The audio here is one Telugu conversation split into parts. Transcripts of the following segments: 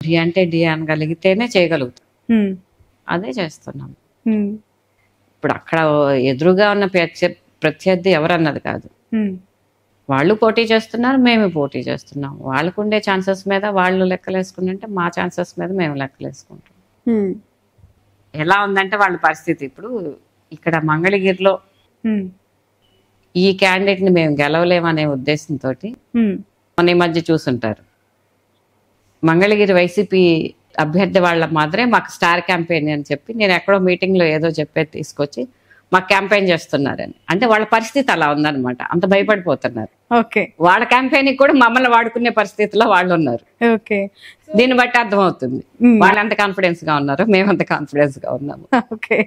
డి అంటే డి అనగలిగితేనే చేయగలుగుతాం ఉమ్, అదే చేస్తున్నాం ఉమ్, ఇప్పుడు అక్కడ ఎదురుగా ఉన్న ప్రత్య- ప్రత్యర్థి ఎవరన్నది కాదు ఉమ్, వాళ్ళు పోటీ చేస్తున్నారు మేము పోటీ చేస్తున్నాం వాళ్ళకు ఉండే ఛాన్సెస్ మీద వాళ్ళు లెక్కలేసుకుంటుంటే మా ఛాన్సెస్ మీద మేము లెక్కలేసుకుంటాం ఉమ్, ఎలా ఉందంటే వాళ్ళ పరిస్థితి ఇప్పుడు ఇక్కడ మంగళగిరిలో ఉమ్, ఈ క్యాండిడేట్ ని మేము గెలవలేమనే ఉద్దేశంతో ఉమ్, మన ఈ మధ్య చూసుంటారు మంగళగిరి వైసీపీ అభ్యర్థి వాళ్ళ మాత్రమే మాకు స్టార్ క్యాంపెయిన్ అని చెప్పి నేను ఎక్కడో మీటింగ్ లో ఏదో చెప్పేది తీసుకొచ్చి మాకు క్యాంపెయిన్ చేస్తున్నారని అంటే వాళ్ళ పరిస్థితి అలా ఉందన్నమాట అంత భయపడిపోతున్నారు ఓకే వాళ్ళ క్యాంపెయిన్ కూడా మమ్మల్ని వాడుకునే పరిస్థితిలో వాళ్ళు ఉన్నారు ఓకే దీన్ని బట్టి అర్థమవుతుంది Hmm. వాళ్ళు ఎంత కాన్ఫిడెన్స్ గా ఉన్నారు మేము అంత కాన్ఫిడెన్స్ గా ఉన్నాము ఓకే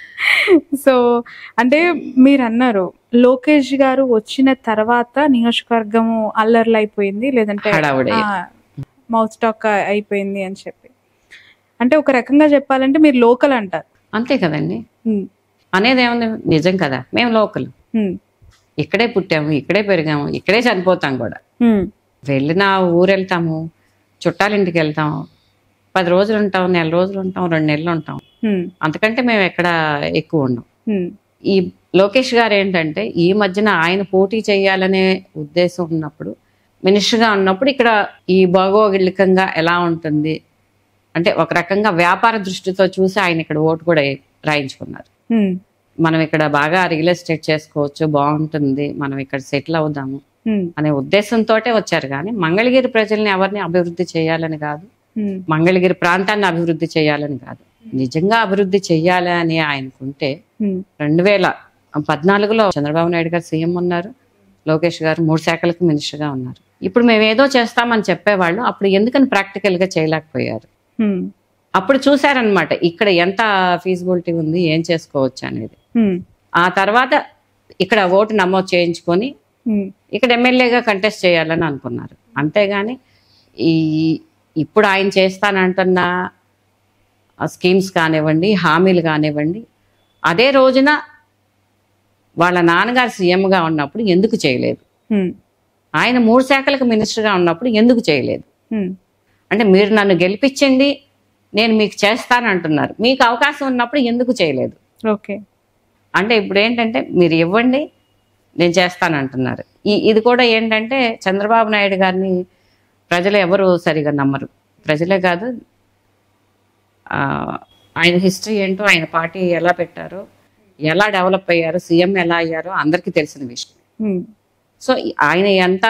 సో అంటే మీరు అన్నారు లోకేష్ గారు వచ్చిన తర్వాత నియోజకవర్గము అల్లర్లు అయిపోయింది లేదంటే హడావుడి. మౌత్ స్టాక్ అయిపోయింది అని చెప్పి అంటే ఒక రకంగా చెప్పాలంటే మీరు లోకల్ అంటారు అంతే కదండి ఉమ్, అనేది ఏముంది నిజం కదా మేము లోకల్ ఉమ్, ఇక్కడే పుట్టాము ఇక్కడే పెరిగాము ఇక్కడే చనిపోతాం కూడా ఉమ్, వెళ్ళిన ఊరు వెళ్తాము చుట్టాలింటికి వెళ్తాము పది రోజులు ఉంటాం నెల రోజులు ఉంటాం రెండు నెలలు ఉంటాం ఉమ్, అంతకంటే మేము ఎక్కడ ఎక్కువ ఉండం ఉమ్, ఈ లోకేష్ గారు ఏంటంటే ఈ మధ్యన ఆయన పోటీ చేయాలనే ఉద్దేశం ఉన్నప్పుడు మినిస్టర్గా ఉన్నప్పుడు ఇక్కడ ఈ భౌగోళికంగా ఎలా ఉంటుంది అంటే ఒక రకంగా వ్యాపార దృష్టితో చూసి ఆయన ఇక్కడ ఓటు కూడా రాయించుకున్నారు ఉమ్, మనం ఇక్కడ బాగా రియల్ ఎస్టేట్ చేసుకోవచ్చు బాగుంటుంది మనం ఇక్కడ సెటిల్ అవుదాము ఉమ్, అనే ఉద్దేశంతో వచ్చారు కానీ మంగళగిరి ప్రజల్ని ఎవరిని అభివృద్ధి చేయాలని కాదు ఉమ్, మంగళగిరి ప్రాంతాన్ని అభివృద్ధి చేయాలని కాదు నిజంగా అభివృద్ధి చెయ్యాలి అని ఆయనకుంటే ఉమ్, రెండు వేల పద్నాలుగులో చంద్రబాబు నాయుడు గారు సీఎం ఉన్నారు లోకేష్ గారు మూడు శాఖలకు మినిస్టర్గా ఉన్నారు ఇప్పుడు మేము ఏదో చేస్తామని చెప్పేవాళ్ళు అప్పుడు ఎందుకని ప్రాక్టికల్ గా చేయలేకపోయారు ఉమ్, అప్పుడు చూసారనమాట ఇక్కడ ఎంత ఫీజిబిలిటీ ఉంది ఏం చేసుకోవచ్చు అనేది ఉమ్, ఆ తర్వాత ఇక్కడ ఓటు నమోదు చేయించుకొని ఉమ్, ఇక్కడ ఎమ్మెల్యేగా కంటెస్ట్ చేయాలని అనుకున్నారు అంతేగాని ఈ ఇప్పుడు ఆయన చేస్తానంటున్న స్కీమ్స్ కానివ్వండి హామీలు కానివ్వండి అదే రోజున వాళ్ళ నాన్నగారు సీఎంగా ఉన్నప్పుడు ఎందుకు చేయలేదు ఉమ్, ఆయన మూడు శాఖలకు మినిస్టర్గా ఉన్నప్పుడు ఎందుకు చేయలేదు ఉమ్, అంటే మీరు నన్ను గెలిపించండి నేను మీకు చేస్తానంటున్నారు మీకు అవకాశం ఉన్నప్పుడు ఎందుకు చేయలేదు ఓకే అంటే ఇప్పుడు ఏంటంటే మీరు ఇవ్వండి నేను చేస్తానంటున్నారు ఈ ఇది కూడా ఏంటంటే చంద్రబాబు నాయుడు గారిని ప్రజలు ఎవరు సరిగా నమ్మరు ప్రజలే కాదు ఆ, ఆయన హిస్టరీ ఏంటో ఆయన పార్టీ ఎలా పెట్టారో ఎలా డెవలప్ అయ్యారో సీఎం ఎలా అయ్యారో అందరికీ తెలిసిన విషయం ఉమ్, సో ఈ- ఆయన ఎంత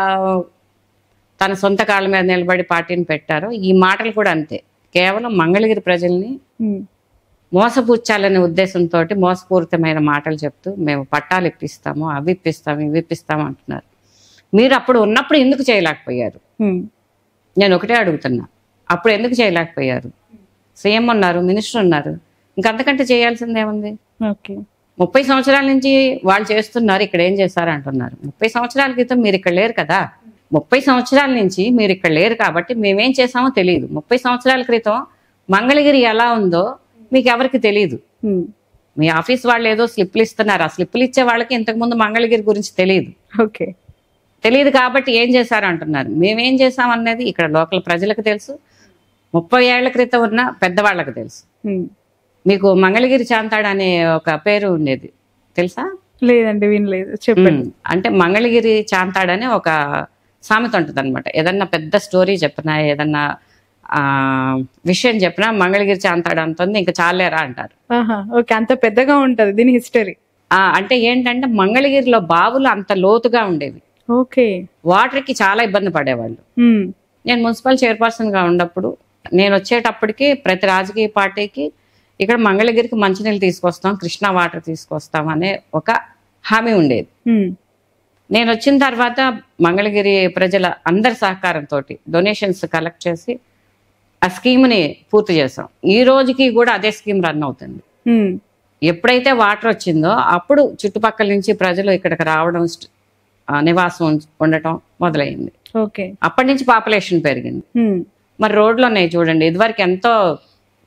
తన సొంత కాళ్ళ మీద నిలబడి పార్టీని పెట్టారో ఈ మాటలు కూడా అంతే కేవలం మంగళగిరి ప్రజల్ని ఉమ్, మోసపుచ్చాలనే ఉద్దేశంతో మోసపూరితమైన మాటలు చెప్తూ మేము పట్టాలు ఇప్పిస్తాము అవి ఇప్పిస్తాము ఇవి ఇప్పిస్తాము అంటున్నారు మీరు అప్పుడు ఉన్నప్పుడు ఎందుకు చేయలేకపోయారు ఉమ్, నేను ఒకటే అడుగుతున్నా అప్పుడు ఎందుకు చేయలేకపోయారు సీఎం ఉన్నారు మినిస్టర్ ఉన్నారు ఇంకంతకంటే చేయాల్సిందేముంది ఓకే ముప్పై సంవత్సరాల నుంచి వాళ్ళు చేస్తున్నారు ఇక్కడ ఏం చేశారు అంటున్నారు ముప్పై సంవత్సరాల క్రితం మీరు ఇక్కడ లేరు కదా ముప్పై సంవత్సరాల నుంచి మీరు ఇక్కడ లేరు కాబట్టి మేమేం చేసామో తెలియదు ముప్పై సంవత్సరాల క్రితం మంగళగిరి ఎలా ఉందో మీకు ఎవరికి తెలియదు ఉమ్, మీ ఆఫీస్ వాళ్ళు ఏదో స్లిప్లు ఇస్తున్నారు ఆ స్లిప్లు ఇచ్చే వాళ్ళకి ఇంతకుముందు మంగళగిరి గురించి తెలియదు ఓకే తెలియదు కాబట్టి ఏం చేశారు అంటున్నారు మేమేం చేసామన్నది ఇక్కడ లోకల్ ప్రజలకు తెలుసు ముప్పై ఏళ్ల క్రితం ఉన్న పెద్దవాళ్ళకి తెలుసు ఉమ్, మీకు మంగళగిరి చాంతాడు అనే ఒక పేరు ఉండేది తెలుసా లేదండి వినలేదు చెప్పండి ఉమ్, అంటే మంగళగిరి చాంతాడని ఒక సామెత ఉంటుంది అనమాట ఏదన్నా పెద్ద స్టోరీ చెప్పినా ఏదన్నా ఆ విషయం చెప్పినా మంగళగిరి చాంతాడు అంటుంది ఇంకా చాలేరా అంటారు ఆహా ఓకే అంత పెద్దగా ఉంటది దీని హిస్టరీ ఆ అంటే ఏంటంటే మంగళగిరిలో బావులు అంత లోతుగా ఉండేవి ఓకే వాటర్ కి చాలా ఇబ్బంది పడేవాళ్ళు ఉమ్, నేను మున్సిపల్ చైర్పర్సన్ గా ఉన్నప్పుడు నేను వచ్చేటప్పటికి ప్రతి రాజకీయ పార్టీకి ఇక్కడ మంగళగిరికి మంచినీళ్ళు తీసుకొస్తాం కృష్ణా వాటర్ తీసుకొస్తాం అనే ఒక హామీ ఉండేది ఉమ్, నేను వచ్చిన తర్వాత మంగళగిరి ప్రజల అందరి సహకారంతో డొనేషన్స్ కలెక్ట్ చేసి ఆ స్కీమ్ని పూర్తి చేసాం ఈ రోజుకి కూడా అదే స్కీమ్ రన్ అవుతుంది ఉమ్, ఎప్పుడైతే వాటర్ వచ్చిందో అప్పుడు చుట్టుపక్కల నుంచి ప్రజలు ఇక్కడికి రావడం స్ట్- ఆ, నివాసం ఉంచ- ఉండటం మొదలైంది ఓకే అప్పటి నుంచి పాపులేషన్ పెరిగింది ఉమ్, మరి రోడ్లు ఉన్నాయి చూడండి ఇదివరకు ఎంతో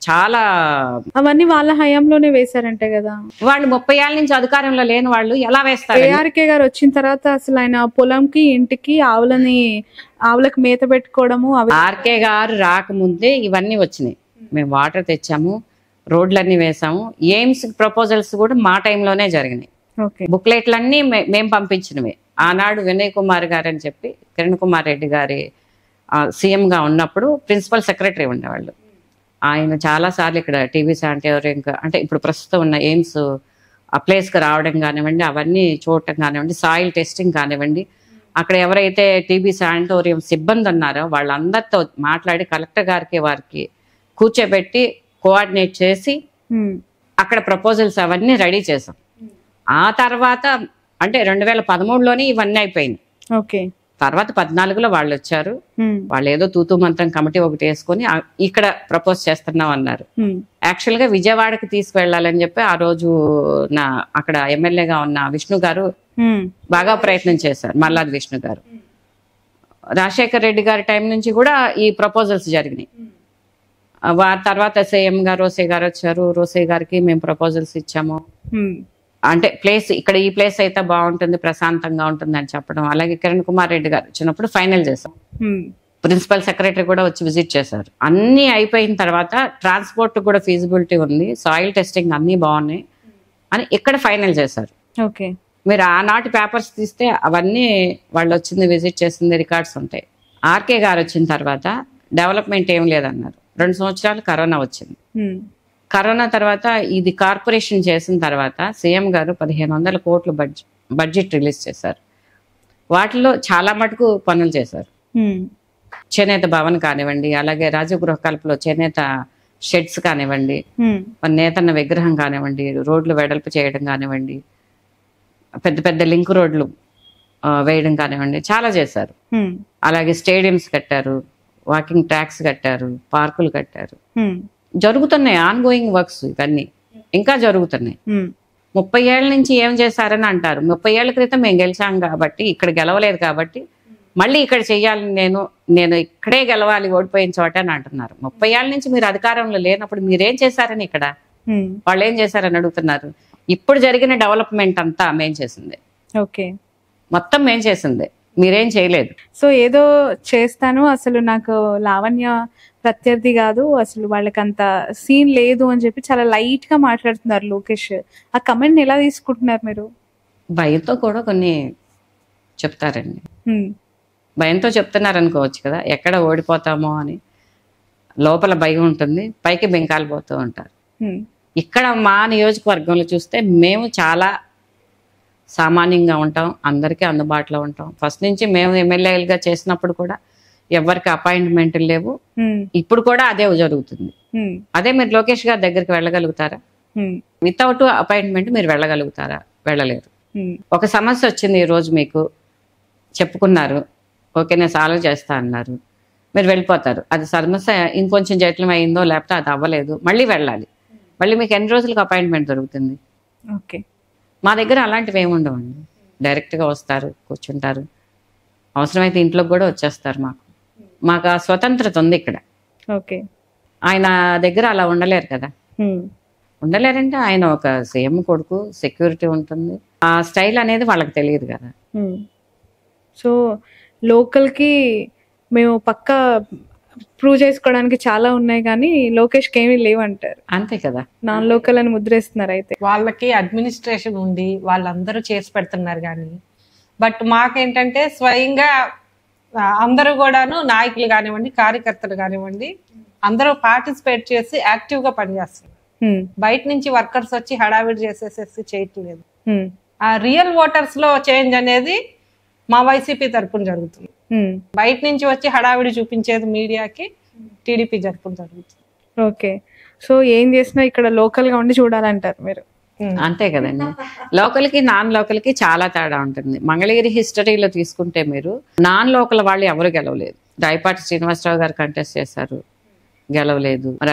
చాలా అవన్నీ వాళ్ళ హయాంలోనే వేశారంటే కదా వాళ్ళు ముప్పై ఏళ్ళ నుంచి అధికారంలో లేని వాళ్ళు ఎలా వేస్తారు ఏఆర్కే గారు వచ్చిన తర్వాత అసలు ఆయన పొలంకి ఇంటికి ఆవులని ఆవులకు మేత పెట్టుకోవడము అవి ఆర్కే గారు రాకముందే ఇవన్నీ వచ్చినాయి మేము వాటర్ తెచ్చాము రోడ్లన్నీ వేసాము ఎయిమ్స్ ప్రపోజల్స్ కూడా మా టైంలోనే జరిగినాయి ఓకే బుక్లెట్లన్నీ మే- మేము పంపించినవే ఆనాడు వినయ్ కుమార్ గారు అని చెప్పి కిరణ్ కుమార్ రెడ్డి గారి ఆ, CM గా ఉన్నప్పుడు ప్రిన్సిపల్ సెక్రటరీ ఉండేవాళ్ళు ఆయన చాలాసార్లు ఇక్కడ టీవీ శానిటోరియం అంటే ఇప్పుడు ప్రస్తుతం ఉన్న ఎయిమ్స్ ఆ ప్లేస్కి రావడం కానివ్వండి అవన్నీ చూడటం కానివ్వండి సాయిల్ టెస్టింగ్ కానివ్వండి అక్కడ ఎవరైతే టీబీ శానిటోరియం సిబ్బంది ఉన్నారో వాళ్ళందరితో మాట్లాడి కలెక్టర్ గారికి వారికి కూర్చోబెట్టి కోఆర్డినేట్ చేసి ఉమ్, అక్కడ ప్రపోజల్స్ అవన్నీ రెడీ చేసాం ఆ తర్వాత అంటే రెండు వేల పదమూడులోనే ఇవన్నీ అయిపోయింది ఓకే తర్వాత పద్నాలుగులో వాళ్ళు వచ్చారు ఉమ్, వాళ్ళు ఏదో తూతూ మంత్రం కమిటీ ఒకటి వేసుకొని ఆ- ఇక్కడ ప్రపోజ్ చేస్తున్నాం అన్నారు ఉమ్, యాక్చువల్ గా విజయవాడకి తీసుకువెళ్ళాలని చెప్పి ఆ రోజు నా అక్కడ ఎమ్మెల్యేగా ఉన్న విష్ణు గారు ఉమ్, బాగా ప్రయత్నం చేశారు మల్లాది విష్ణు గారు రాజశేఖర్ రెడ్డి గారి టైం నుంచి కూడా ఈ ప్రపోజల్స్ జరిగినాయి ఆ వారి తర్వాత సీఎం గారు రోసే గారు వచ్చారు రోసే గారికి మేము ప్రపోజల్స్ ఇచ్చాము ఉమ్, అంటే ప్లేస్ ఇక్కడ ఈ ప్లేస్ అయితే బాగుంటుంది ప్రశాంతంగా ఉంటుంది అని చెప్పడం అలాగే కిరణ్ కుమార్ రెడ్డి గారు వచ్చినప్పుడు ఫైనల్ చేసాం ఉమ్, ప్రిన్సిపల్ సెక్రటరీ కూడా వచ్చి విజిట్ చేశారు అన్నీ అయిపోయిన తర్వాత ట్రాన్స్పోర్ట్ కూడా ఫీజిబిలిటీ ఉంది సాయిల్ టెస్టింగ్ అన్నీ బాగున్నాయి అని ఇక్కడ ఫైనల్ చేశారు ఓకే మీరు ఆనాటి పేపర్స్ తీస్తే అవన్నీ వాళ్ళు వచ్చింది విజిట్ చేసింది రికార్డ్స్ ఉంటాయి ఆర్కే గారు వచ్చిన తర్వాత డెవలప్మెంట్ ఏం లేదన్నారు రెండు సంవత్సరాలు కరోనా వచ్చింది ఉమ్, కరోనా తర్వాత ఇది కార్పొరేషన్ చేసిన తర్వాత సీఎం గారు పదిహేను వందల కోట్లు బడ్జెట్ బడ్జెట్ రిలీజ్ చేశారు వాటిలో చాలా మటుకు పనులు చేశారు ఉమ్, చేనేత భవన్ కానివ్వండి అలాగే రాజగృహ కల్పలో చేనేత షెడ్స్ కానివ్వండి ఉమ్, మన నేతన్న విగ్రహం కానివ్వండి రోడ్లు వెడల్పు చేయడం కానివ్వండి పెద్ద పెద్ద లింక్ రోడ్లు ఆ, వేయడం కానివ్వండి చాలా చేశారు ఉమ్, అలాగే స్టేడియంస్ కట్టారు వాకింగ్ ట్రాక్స్ కట్టారు పార్కులు కట్టారు ఉమ్, జరుగుతున్నాయి ఆన్ గోయింగ్ వర్క్స్ ఇవన్నీ ఇంకా జరుగుతున్నాయి ఉమ్, ముప్పై ఏళ్ళ నుంచి ఏం చేశారని అంటారు ముప్పై ఏళ్ల క్రితం మేము గెలిచాం కాబట్టి ఇక్కడ గెలవలేదు కాబట్టి మళ్ళీ ఇక్కడ చెయ్యాలని నేను నేను ఇక్కడే గెలవాలి ఓడిపోయిన చోట అని అంటున్నారు ముప్పై ఏళ్ళ నుంచి మీరు అధికారంలో లేనప్పుడు మీరేం చేశారని ఇక్కడ ఉమ్, వాళ్ళు ఏం చేశారని అడుగుతున్నారు ఇప్పుడు జరిగిన డెవలప్మెంట్ అంతా మేం చేసిందే ఓకే మొత్తం మేం చేసిందే మీరేం చేయలేదు సో ఏదో చేస్తాను అసలు నాకు లావణ్య ప్రత్యర్థి కాదు అసలు వాళ్ళకి అంత సీన్ లేదు అని చెప్పి చాలా లైట్ గా మాట్లాడుతున్నారు లోకేష్ ఆ కమెంట్ ఎలా తీసుకుంటున్నారు మీరు భయంతో కూడా కొన్ని చెప్తారండి ఉమ్, భయంతో చెప్తున్నారు అనుకోవచ్చు కదా ఎక్కడ ఓడిపోతామో అని లోపల భయం ఉంటుంది పైకి బెంకాలు పోతూ ఉంటారు ఉమ్, ఇక్కడ మా నియోజకవర్గంలో చూస్తే మేము చాలా సామాన్యంగా ఉంటాం అందరికీ అందుబాటులో ఉంటాం ఫస్ట్ నుంచి మేము ఎమ్మెల్యేలుగా చేసినప్పుడు కూడా ఎవరికి అపాయింట్మెంట్లు లేవు ఉమ్, ఇప్పుడు కూడా అదే జరుగుతుంది ఉమ్, అదే మీరు లోకేష్ గారి దగ్గరికి వెళ్ళగలుగుతారా ఉమ్, వితౌట్ అపాయింట్మెంట్ మీరు వెళ్ళగలుగుతారా వెళ్ళలేరు ఉమ్, ఒక సమస్య వచ్చింది ఈ రోజు మీకు చెప్పుకున్నారు ఓకే నేను సాల్వ్ చేస్తా అన్నారు మీరు వెళ్ళిపోతారు అది సమస్య ఇంకొంచెం జటిలం అయిందో లేకపోతే అది అవ్వలేదు మళ్ళీ వెళ్ళాలి మళ్ళీ మీకు ఎన్ని రోజులకు అపాయింట్మెంట్ దొరుకుతుంది ఓకే మా దగ్గర అలాంటివి ఏమి ఉండవండి డైరెక్ట్గా వస్తారు కూర్చుంటారు అవసరమైతే ఇంట్లోకి కూడా వచ్చేస్తారు మాకు మాకు ఆ స్వతంత్రత ఉంది ఇక్కడ ఓకే ఆయన దగ్గర అలా ఉండలేరు కదా ఉమ్, ఉండలేరంటే ఆయన ఒక సీఎం కొడుకు సెక్యూరిటీ ఉంటుంది ఆ స్టైల్ అనేది వాళ్ళకి తెలియదు కదా ఉమ్. సో లోకల్కి మేము పక్క ప్రూవ్ చేసుకోవడానికి చాలా ఉన్నాయి కానీ లోకేష్కి ఏమీ లేవంటారు అంతే కదా నాన్ లోకల్ అని ముద్రేస్తున్నారు అయితే వాళ్ళకి అడ్మినిస్ట్రేషన్ ఉంది వాళ్ళందరూ చేసి పెడుతున్నారు కానీ బట్ మాకేంటంటే స్వయంగా ఆ, అందరూ కూడాను నాయకులు కానివ్వండి కార్యకర్తలు కానివ్వండి అందరూ పార్టిసిపేట్ చేసి యాక్టివ్ గా పనిచేస్తున్నారు ఉమ్, బయట నుంచి వర్కర్స్ వచ్చి హడావిడి చేసేసేసి చేయట్లేదు ఉమ్, ఆ రియల్ ఓటర్స్ లో చేంజ్ అనేది మా వైసీపీ తరపున జరుగుతుంది ఉమ్. బయట నుంచి వచ్చి హడావిడి చూపించేది మీడియాకి టీడీపీ తరపున జరుగుతుంది ఓకే సో ఏం చేసినా ఇక్కడ లోకల్ గా ఉండి చూడాలంటారు మీరు ఉమ్. అంతే కదండి లోకల్కి నాన్ లోకల్కి చాలా తేడా ఉంటుంది మంగళగిరి హిస్టరీలో తీసుకుంటే మీరు నాన్ లోకల్ వాళ్ళు ఎవరు గెలవలేదు రాయపాటి శ్రీనివాసరావు గారు కంటెస్ట్ చేశారు గెలవలేదు మరి